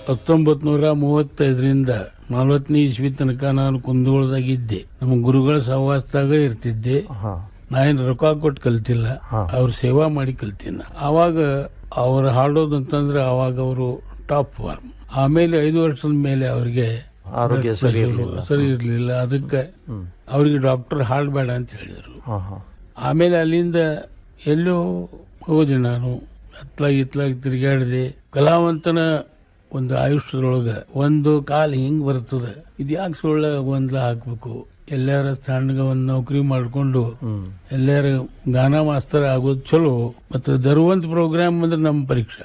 ಹತ್ತೊಂಬತ್ ನೂರ ಮೂವತ್ತೈದರಿಂದ ನಲವತ್ತನೇ ಇಸ್ವಿ ತನಕ ನಾನು ಕುಂದಗೋಳದಾಗಿದ್ದೆ ನಮ್ಮ ಗುರುಗಳ ಸಹವಾಸದಾಗ ಇರ್ತಿದ್ದೆ ಹಾ ನಾ ಏನ್ ರೊಕ್ಕ ಕೊಟ್ಟು ಕಲ್ತಿಲ್ಲ ಅವ್ರ ಸೇವಾ ಮಾಡಿ ಕಲ್ತೀನಿ ಆವಾಗ ಅವ್ರು ಹಾಡೋದಂತಂದ್ರೆ ಅವಾಗ ಅವರು ಟಾಪ್ ಫಾರ್ಮ್ ಆಮೇಲೆ ಐದು ವರ್ಷದ ಮೇಲೆ ಅವ್ರಿಗೆ ಆರೋಗ್ಯ ಸರಿ ಇರ್ಲಿಲ್ಲ ಸರಿ ಇರ್ಲಿಲ್ಲ ಅದಕ್ಕೆ ಅವ್ರಿಗೆ ಡಾಕ್ಟರ್ ಹಾಡಬೇಡ ಅಂತ ಹೇಳಿದ್ರು ಹಾ ಹಾ ಆಮೇಲೆ ಅಲ್ಲಿಂದ ಎಲ್ಲೋ ಹೋದೆ ನಾನು ಹತ್ಲಾಗಿ ಇತ್ಲಾಗಿ ತಿರುಗಾಡಿದೆ ಕಲಾವಂತನ ಒಂದು ಆಯುಷ್ಯದೊಳಗ ಒಂದು ಕಾಲ್ ಹಿಂಗ್ ಬರ್ತದ ಇದು ಯಾಕೆ ಸುಳ್ಳ ಗೊಂದಲ ಹಾಕ್ಬೇಕು ಎಲ್ಲಾರ ಸಣ್ಣಗ ಒಂದ್ ನೌಕರಿ ಮಾಡ್ಕೊಂಡು ಎಲ್ಲಾರ ಗಾನ ಮಾಸ್ತರ್ ಆಗೋದು ಚಲೋ ಮತ್ತೆ ಧರುವಂತ ಪ್ರೋಗ್ರಾಮ್ ಅಂದ್ರೆ ನಮ್ಮ ಪರೀಕ್ಷೆ